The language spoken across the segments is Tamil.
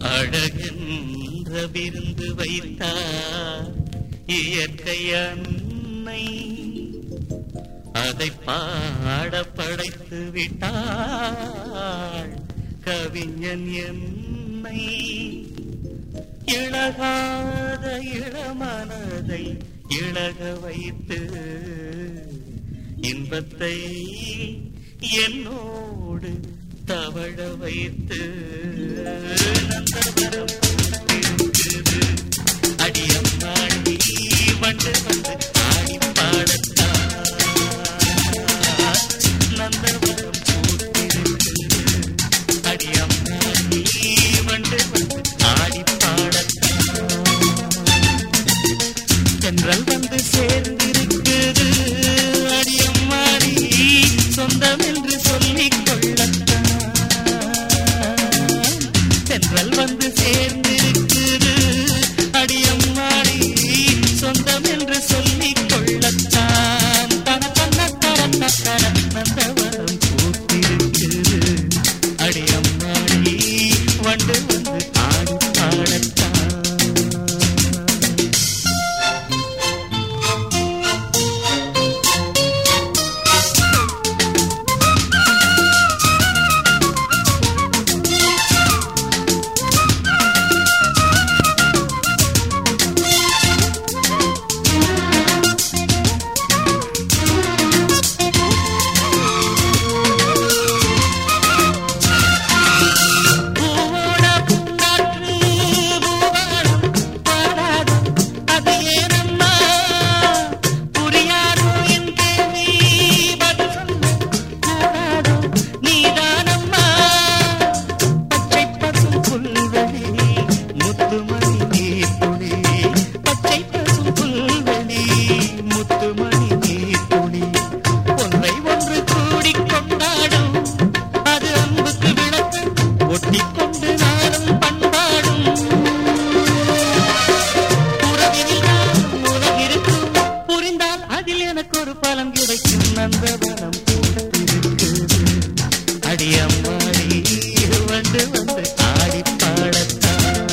அழகென்ற விருந்து வைத்தார் இயற்கை அன்னை அதை பாட படைத்து விட்டாள் கவிஞன் என்னை இழகாத இளமனதை இழக வைத்து இன்பத்தை என்னோடு தவழ வைத்து நந்தவனம் பூத்திருக்குது. அடியம்மாடி வண்டு வந்து ஆடி பாடத்தான் நந்தவனம் பூத்திருக்குது. அடியம்மாடி வண்டு வந்து ஆடி பாடத்தான் தென்றல் வந்து சேர்ந்திருக்குது அடியம்மாடி சொந்தம் என்று சொல்லிக் கொள்ளத்தான் தென்றல் வந்து சேர்ந்திருக்குது அடியம்மாடி சொந்தம் என்று சொல்லிக் கொள்ளத்தான் தன தன தர தர நந்தவனம் பூத்திருக்குது அடியம்மாடி வண்டு வந்து ஆடி பாடத்தான் பூவோட பூங்காற்று பூவாடம் பாடாது அது ஏனம்மா புரியாதோ என் கேள்வி பதில் சொல்ல கூடாதோ நீதானம்மா பச்சை பசும் புல்வெளி முத்துமணி நீர்த்துளி பச்சை பசும் புல்வெளி முத்துமணி நீர்த்துளி ஒன்றை ஒன்று கூடிக் கொண்டாடும் அது அன்புக்கு விளக்கு ஒட்டிக்கொண்டு நாளும் பண்பாடும் உறவினில் நான் உலகிருக்கும் புரிந்தால் அதில் எனக்கு ஒரு பலம் கிடைக்கும் நந்தவனம் பூத்திருக்குது அடியம்மாடி வந்து வந்து ஆடி பாடத்தான்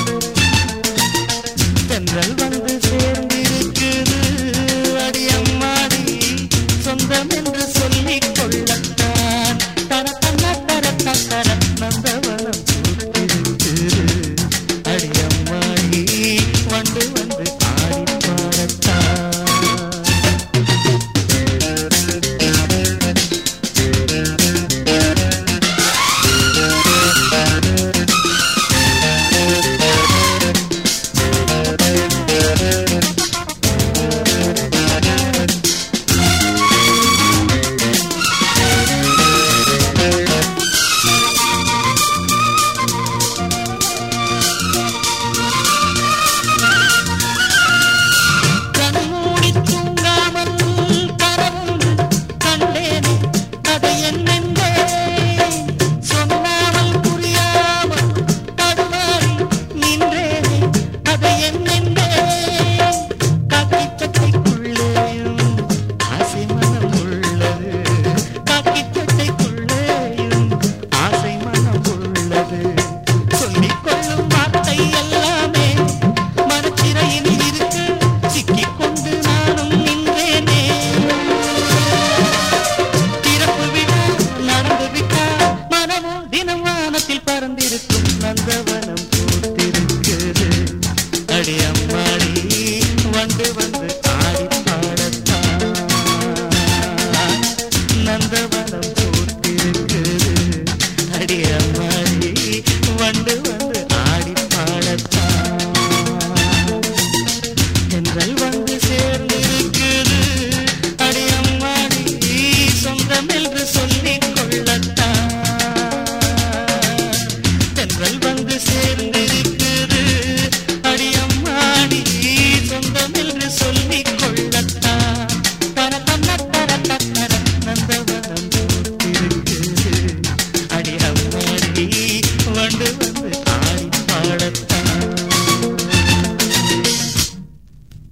தென்றல் வந்து சேர்ந்திருக்குது அடியம்மாடி சொந்தம் என்று சொல்லிக் கொள்ளத்தான் தர தன்ன தர தர நந்தவனம் பூத்திருக்குது அடியம்மாடி வந்து வந்து ஆடி பாடத்தான் கண்மூடி தூங்காமல் கனவுண்டு கண்டேனே அதை என்னென்றேன் சொன்னாமல் புரியாமல் தடுமாறி நின்றேனே அதை என்னென்றேன் காக்கி சட்டைக்குள்ளேயும் ஆசை மனம் உள்ளது காக்கி சட்டைக்குள்ளேயும் ஆசை மனம் உள்ளது சொல்லிக் கொள்ளும் வார்த்தை எல்லாமே மனச்சிறையில் இருக்கு சிக்கிக் கொண்டு நானும் நின்றேனே திறப்பு விழா நடந்து விட்டா மனமோ தினம் வானத்தில் பறந்திருக்கும் நந்தவனம் பூத்திருக்குது அடி அம்மாடி வந்து வந்து ஆடி பாடத்தான் நந்தவனம் பூத்திருக்குது அடி அம்மா